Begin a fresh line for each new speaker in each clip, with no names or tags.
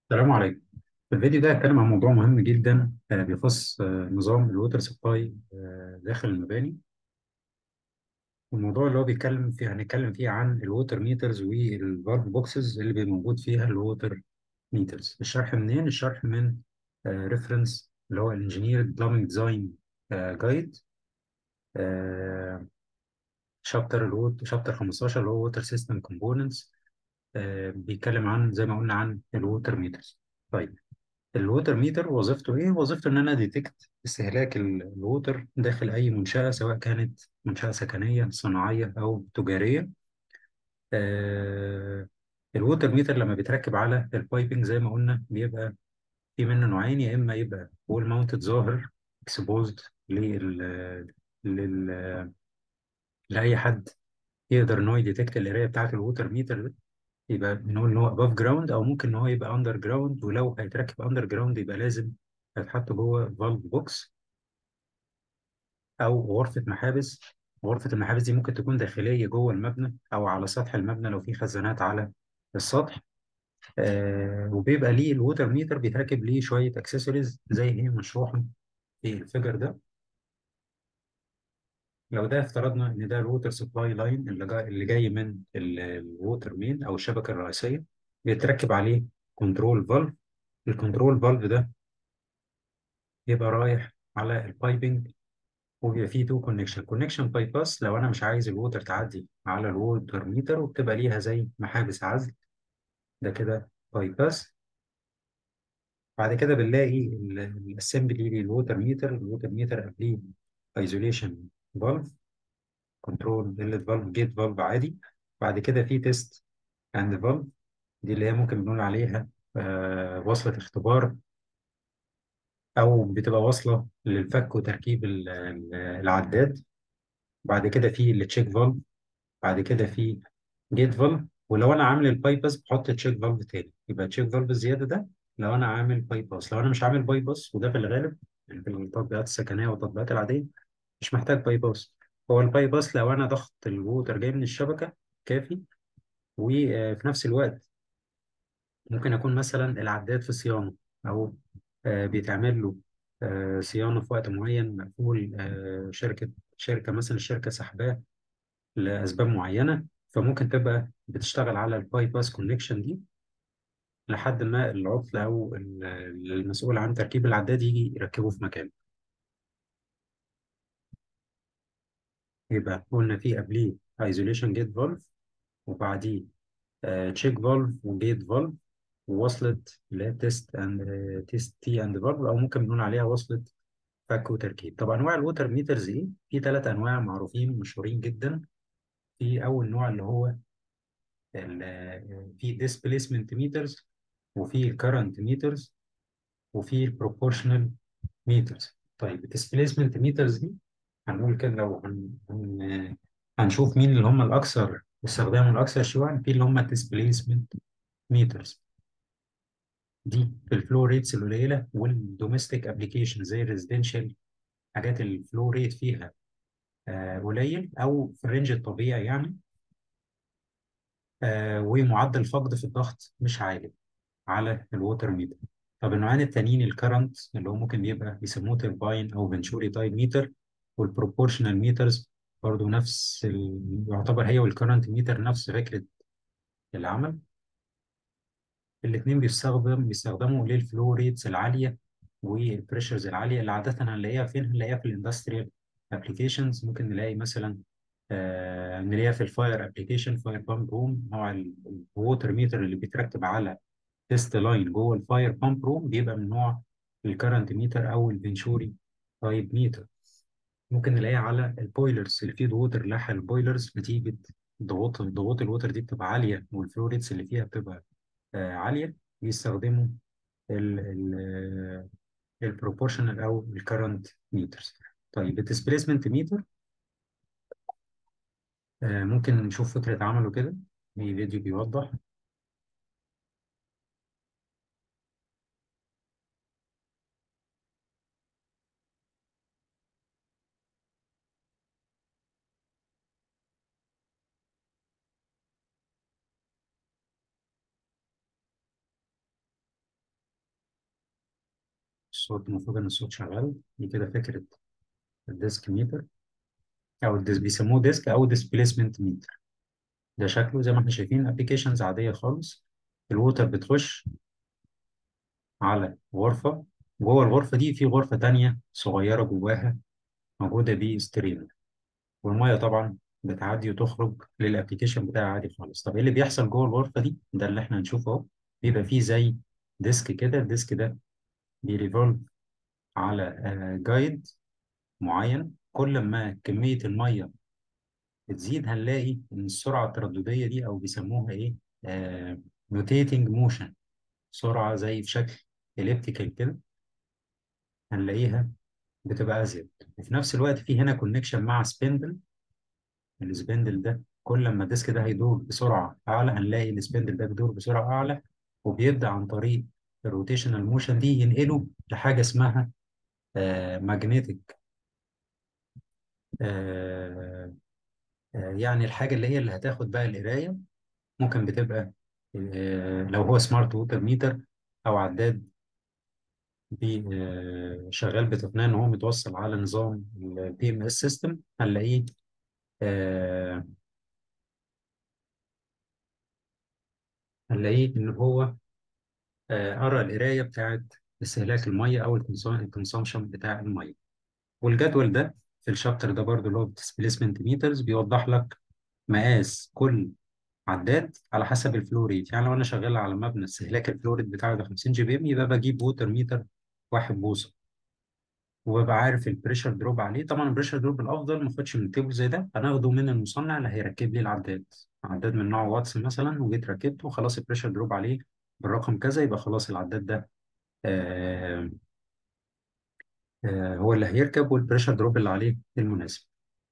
السلام عليكم في الفيديو ده هتكلم عن موضوع مهم جدا آه، بيخص آه، نظام الووتر سبلاي داخل المباني والموضوع اللي هو بيتكلم فيه هنتكلم فيه عن الووتر ميترز والفالف بوكسز اللي بيبقى موجود فيها الووتر ميترز الشرح منين الشرح من ريفرنس اللي هو الانجينير بلامينج ديزاين جايد شابتر الووت شابتر 15 اللي هو ووتر سيستم كومبوننتس بيتكلم عن زي ما قلنا عن الووتر ميترز طيب الووتر ميتر وظيفته ايه؟ وظيفته ان انا ديتكت استهلاك ال- الووتر داخل اي منشأة سواء كانت منشأة سكنية صناعية او تجارية. آه الووتر ميتر لما بيتركب على البايبنج زي ما قلنا بيبقى في منه نوعين يا اما يبقى وول ماونتد ظاهر اكسبوزد لل لل لاي حد يقدر ان هو يديتكت القرايه بتاعه الووتر ميتر يبقى بنقول ان هو above جراوند او ممكن ان هو يبقى اندر جراوند ولو هيتركب اندر جراوند يبقى لازم هيتحط جوه فالف بوكس او غرفه محابس غرفه المحابس دي ممكن تكون داخليه جوه المبنى او على سطح المبنى لو في خزانات على السطح آه وبيبقى ليه الووتر ميتر بيتركب ليه شويه اكسسوارز زي هي مشروحه في الفيجر ده لو ده افترضنا ان ده الووتر سبلاي لاين اللي جاي اللي جاي من الووتر مين او الشبكه الرئيسيه بيتركب عليه كنترول فالف الكنترول فالف ده يبقى رايح على البايبنج وبيبقى فيه تو كونكشن كونكشن باي باس لو انا مش عايز الووتر تعدي على الووتر ميتر وبتبقى ليها زي محابس عزل ده كده باي باس بعد كده بنلاقي الاسمبلي للووتر ميتر الووتر ميتر قبليه ايزوليشن فالف كنترول انلت فالف جيت فالف عادي بعد كده في تيست اند فالف دي اللي هي ممكن بنقول عليها آه وصلة اختبار او بتبقى واصلة للفك وتركيب ال- ال- العداد بعد كده في التشيك فالف بعد كده في جيت فالف ولو انا عامل الباي باس بحط تشيك فالف تاني يبقى تشيك فالف الزياده ده لو انا عامل باي باس لو انا مش عامل باي باس وده في الغالب يعني في التطبيقات السكنيه والتطبيقات العاديه مش محتاج باي باس هو الباي باس لو انا ضغط الووتر جاي من الشبكه كافي وفي نفس الوقت ممكن يكون مثلا العداد في صيانه او آه، بيتعمل له آه، صيانه في وقت معين مقفول آه، شركه شركه مثلا الشركه سحباه لأسباب معينة فممكن تبقى بتشتغل على الباي باس كونكشن دي لحد ما العطل أو ال- المسؤول عن تركيب العداد يجي يركبه في مكانه يبقى قلنا في قبليه ايزوليشن جيت فالف وبعديه تشيك فالف وجيت فالف ووصلت اللي هي تيست اند تيست تي اند فالف او ممكن بنقول عليها وصلة فك وتركيب طب انواع الووتر ميترز ايه في ثلاث انواع معروفين مشهورين جدا في اول نوع اللي هو ال- في displacement meters وفي الكرنت ميترز وفي البروبورشنال ميترز طيب الديسبيسمنت ميترز دي هنقول كده لو هن... هن... هنشوف مين اللي هم الاكثر استخداما الاكثر شيوعا في اللي هم الديسبيسمنت ميترز دي في الفلو ريتس القليله والدوميستيك ابلكيشن زي الريزيدنشال حاجات الفلو ريت فيها آه قليل او في الرينج الطبيعي يعني آه ومعدل فقد في الضغط مش عالي على الووتر ميتر طب النوعين التانيين الكرنت اللي هو ممكن بيبقى بيسموه ترباين او فنتوري تايب ميتر والبروبورشنال ميترز برضه نفس ال... يعتبر هي والكرنت ميتر نفس فكره العمل الاثنين بيستخدم بيستخدموا للفلو ريتس العاليه والبريشرز العاليه اللي عاده هنلاقيها فين هنلاقيها في الاندستريال ابلكيشنز ممكن نلاقي مثلا آه نلاقيها في الفاير ابلكيشن فاير بامب روم نوع الووتر ميتر اللي بيتركب على تيست لاين جوه الفاير بامب روم بيبقى من نوع الكرنت ميتر او الفنشوري تايب ميتر ممكن نلاقيها على البويلرز اللي فيه ضغوط الرلاحه البويلرز نتيجه ضغوط ضغوط الوتر دي بتبقى عاليه والفلو ريتس اللي فيها بتبقى آه عاليه بيستخدموا البروبورشنال او الكرنت ميترز طيب الديسبيسمنت ميتر آه ممكن نشوف فكره عمله كده في فيديو بيوضح الصوت المفروض ان الصوت شغال دي كده فكره الديسك ميتر او الديس بيسموه ديسك او ديسبيسمنت ميتر ده شكله زي ما احنا شايفين ابلكيشنز عاديه خالص الووتر بتخش على غرفه جوه الغرفه دي في غرفه تانية صغيره جواها موجوده بيه ستريمر والميه طبعا بتعدي وتخرج للابلكيشن بتاعي عادي خالص طب ايه اللي بيحصل جوه الغرفه دي ده اللي احنا هنشوفه اهو بيبقى فيه زي ديسك كده الديسك ده بيريفولف على جايد معين كل ما كميه الميه بتزيد هنلاقي ان السرعه التردديه دي او بيسموها ايه روتيتنج موشن سرعه زي في شكل اليبتيكال كده هنلاقيها بتبقى ازيد وفي نفس الوقت في هنا كونكشن مع سبندل السبندل ده كل ما الديسك ده هيدور بسرعه اعلى هنلاقي السبندل ده بيدور بسرعه اعلى وبيبدا عن طريق الروتيشنال موشن دي ينقله لحاجه اسمها ماجنتيك يعني الحاجه اللي هي اللي هتاخد بقى القرايه ممكن بتبقى آه، لو هو سمارت ووتر ميتر او عداد بي آه، شغال بتقنيه ان هو متوصل على نظام البي ام اس سيستم هنلاقيه آه، هنلاقيه ان هو قرا القرايه بتاعت استهلاك الميه او الكونسومشن بتاع الميه والجدول ده في الشابتر ده برضو اللي هو ديسبيسمنت ميترز بيوضح لك مقاس كل عداد على حسب الفلو ريت يعني لو انا شغال على مبنى استهلاك الفلو ريت بتاعه ده 50 جي بي ام يبقى بجيب ووتر ميتر واحد بوصه وببقى عارف البريشر دروب عليه طبعا البريشر دروب الافضل ما اخدش من تيبل زي ده هناخده من المصنع اللي هيركب لي العداد عداد من نوع واتس مثلا وجيت ركبته وخلاص البريشر دروب عليه بالرقم كذا يبقى خلاص العداد ده آه آه هو اللي هيركب والبريشر دروب اللي عليه المناسب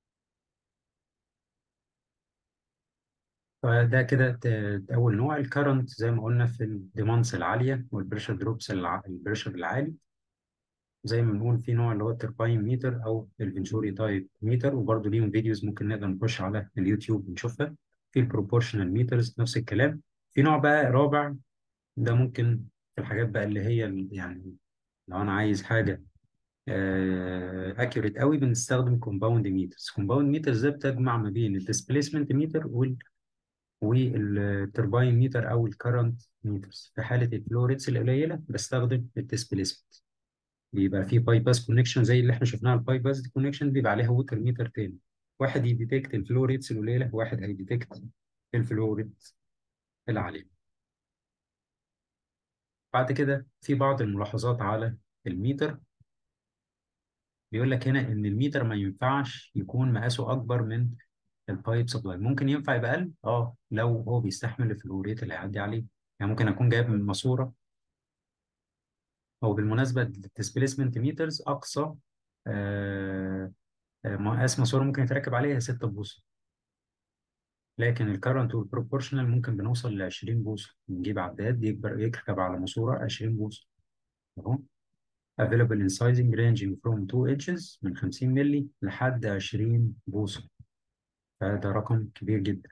فده كده ت- أول نوع الكرنت زي ما قلنا في الديمانس العالية والبريشر دروبس الع... البريشر العالي زي ما بنقول في نوع اللي هو الترباين ميتر أو الفنشوري تايب ميتر وبرضه ليهم فيديوز ممكن نقدر نخش على اليوتيوب نشوفها في البروبورشنال ميترز نفس الكلام في نوع بقى رابع ده ممكن في الحاجات بقى اللي هي ال- يعني لو أنا عايز حاجة اكيوريت قوي بنستخدم كومباوند ميترز كومباوند ميترز ده بتجمع ما بين الديسبيسمنت ميتر وال والترباين ميتر او الكرنت ميترز في حاله الفلو ريتس القليله بستخدم الديسبيسمنت بيبقى في باي باس كونكشن زي اللي احنا شفناها الباي باس كونكشن بيبقى عليها ووتر ميتر تاني واحد يديتكت الفلو ريتس القليله واحد هيديتكت الفلو ريت العاليه بعد كده في بعض الملاحظات على الميتر بيقول لك هنا ان الميتر ما ينفعش يكون مقاسه اكبر من البايب سبلاي ممكن ينفع يبقى اقل اه لو هو بيستحمل الفلو ريت اللي هيعدي عليه يعني ممكن اكون جايب من ماسوره هو بالمناسبة الديسبيسمنت ميترز أقصى آه، آه، مقاس ماسورة ممكن يتركب عليها 6 بوصة لكن الكرنت والبروبورشنال ممكن بنوصل ل 20 بوصة نجيب عداد يكبر يركب على ماسورة 20 بوصة أهو available in sizing ranging from 2 inches من 50 مللي لحد 20 بوصة فده رقم كبير جدا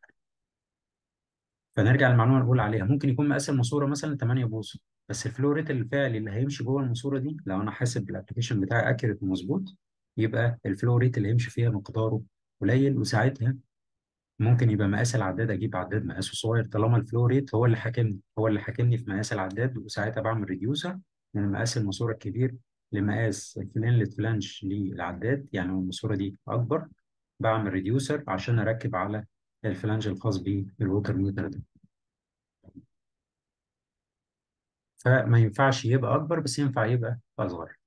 فنرجع للمعلومة اللي بقول عليها ممكن يكون مقاس الماسورة مثلا 8 بوصة بس الفلو ريت الفعلي اللي هيمشي جوه الماسورة دي لو أنا حاسب الأبلكيشن بتاعي أكيوريت ومظبوط يبقى الفلو ريت اللي هيمشي فيها مقداره قليل وساعتها ممكن يبقى مقاس العداد اجيب عداد مقاسه صغير طالما الفلو ريت هو اللي حاكمني هو اللي حاكمني في مقاس العداد وساعتها بعمل ريديوسر من مقاس الماسوره الكبير لمقاس الفلانلت فلانش للعداد يعني لو الماسوره دي اكبر بعمل ريديوسر عشان اركب على الفلانج الخاص بالووتر ميتر ده فما ينفعش يبقى اكبر بس ينفع يبقى اصغر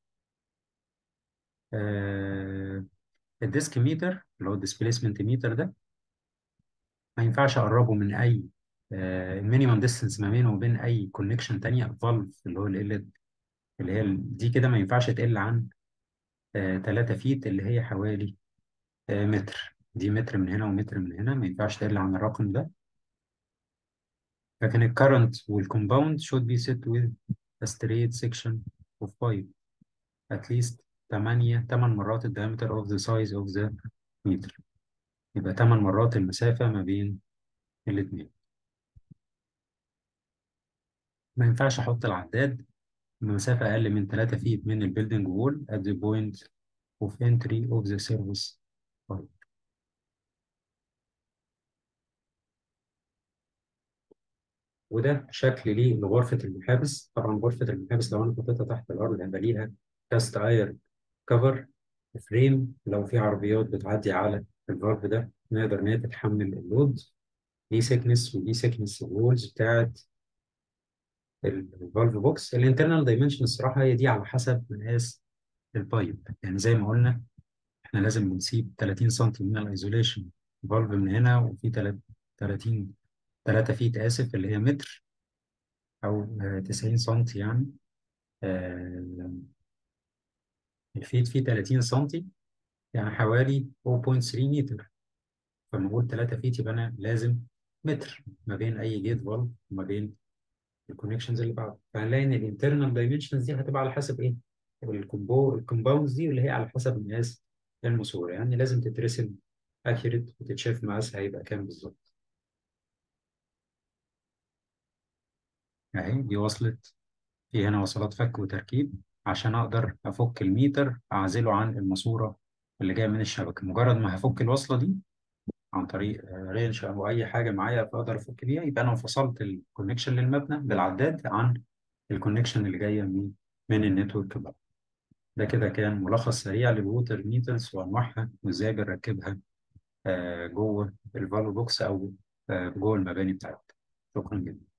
آه الديسك ميتر اللي هو الديسبيسمنت ميتر ده ما ينفعش اقربه من اي مينيمم ديستنس ما بينه وبين اي كونكشن تانية فالف اللي هو ال اللي هي ال- دي كده ما ينفعش تقل عن 3 فيت اللي هي حوالي آه، متر دي متر من هنا ومتر من هنا ما ينفعش تقل عن الرقم ده لكن الكرنت والكومباوند should be set with a straight section of pipe at least 8 8 مرات ال diameter of the size of the meter يبقى 8 مرات المسافة ما بين الاثنين ما ينفعش احط العداد مسافة أقل من 3 فيت من البيلدنج وول at the point of entry of the service pipe. وده شكل ليه لغرفة المحابس طبعا غرفة المحابس لو أنا حطيتها تحت الأرض هيبقى ليها كاست اير كفر فريم لو في عربيات بتعدي على الفالف ده نقدر إن هي تتحمل اللود دي سيكنس ودي سيكنس الوولز بتاعت الفالف بوكس الانترنال دايمنشن الصراحة هي دي على حسب مقاس البايب يعني زي ما قلنا احنا لازم بنسيب 30 سم من الايزوليشن فالف من هنا وفي 30 3 فيت اسف اللي هي متر او آه، 90 سم يعني آه، الفيت فيه 30 سم يعني حوالي 0.3 متر فلما نقول 3 فيت يبقى انا لازم متر ما بين اي جيت فالف وما بين الكونكشنز اللي بعده فهنلاقي ان الانترنال دايمنشنز دي هتبقى على حسب ايه؟ الكومبو الكومباوندز دي اللي هي على حسب مقاس الماسوره يعني لازم تترسم اكيوريت وتتشاف مقاسها هيبقى كام بالظبط اهي دي وصلت في هنا وصلات فك وتركيب عشان اقدر افك الميتر اعزله عن الماسوره اللي جايه من الشبكه مجرد ما هفك الوصله دي عن طريق آه، رينش او اي حاجه معايا فاقدر افك بيها يبقى انا فصلت الكونكشن للمبنى بالعداد عن الكونكشن اللي جايه من من النتورك بقى ده كده كان ملخص سريع للووتر ميترز وانواعها وازاي بنركبها آه، جوه الفالو بوكس او آه، جوه المباني بتاعتنا شكرا جدا